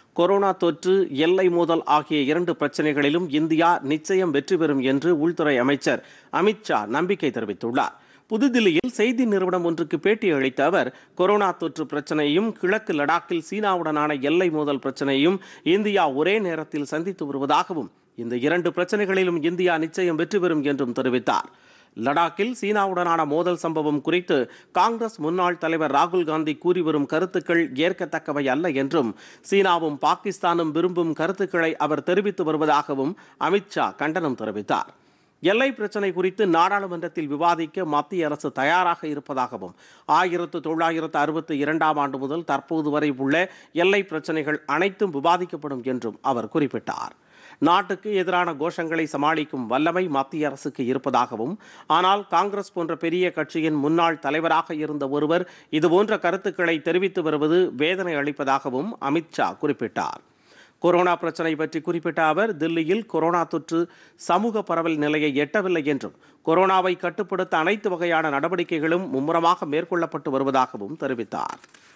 corona தொற்று எல்லை மோதல் ஆகிய இரண்டு பிரச்சனைகளிலும் இந்தியா நிச்சயம் வெற்றி பெறும் என்று உள்துறை அமைச்சர் அமித்ஷா நம்பிக்கை தெரிவித்துள்ளார் புதுதில்லியில் செய்தி நிறுவனம் ஒன்றுக்கு பேட்டி அளித்த அவர் கொரோனா தொற்று பிரச்சனையும் கிழக்கு லடாக்கில் சீனாவுடனான எல்லை மோதல் பிரச்சனையும் இந்தியா ஒரே நேரத்தில் சந்தித்து வருவதாகவும் இந்த இரண்டு பிரச்சனைகளிலும் இந்தியா நிச்சயம் வெற்றி பெறும் என்றும் தெரிவித்தார் லடாக்கில் சீனாவுடனான மோதல் சம்பவம் குறித்து காங்கிரஸ் முன்னாள் தலைவர் ராகுல் காந்தி கூறி வரும் கருத்துக்கள் ஏற்கத்தக்கவை அல்ல என்றும் சீனாவும் பாகிஸ்தானும் விரும்பும் கருத்துக்களை அவர் தெரிவித்து வருவதாகவும் அமித்ஷா கண்டனம் தெரிவித்தார் எல்லை பிரச்சினை குறித்து நாடாளுமன்றத்தில் விவாதிக்க மத்திய அரசு தயாராக இருப்பதாகவும் ஆயிரத்து தொள்ளாயிரத்து அறுபத்தி இரண்டாம் ஆண்டு முதல் தற்போது வரை உள்ள எல்லை பிரச்சினைகள் அனைத்தும் விவாதிக்கப்படும் என்றும் அவர் குறிப்பிட்டார் நாட்டுக்கு எதிரான கோஷங்களை சமாளிக்கும் வல்லமை மத்திய அரசுக்கு இருப்பதாகவும் ஆனால் காங்கிரஸ் போன்ற பெரிய கட்சியின் முன்னாள் தலைவராக இருந்த ஒருவர் இதுபோன்ற கருத்துக்களை தெரிவித்து வருவது வேதனை அளிப்பதாகவும் அமித்ஷா குறிப்பிட்டார் கொரோனா பிரச்சனை பற்றி குறிப்பிட்ட அவர் தில்லியில் கொரோனா தொற்று சமூக பரவல் நிலையை எட்டவில்லை என்றும் கொரோனாவை கட்டுப்படுத்த அனைத்து வகையான நடவடிக்கைகளும் மும்முரமாக மேற்கொள்ளப்பட்டு வருவதாகவும் தெரிவித்தார்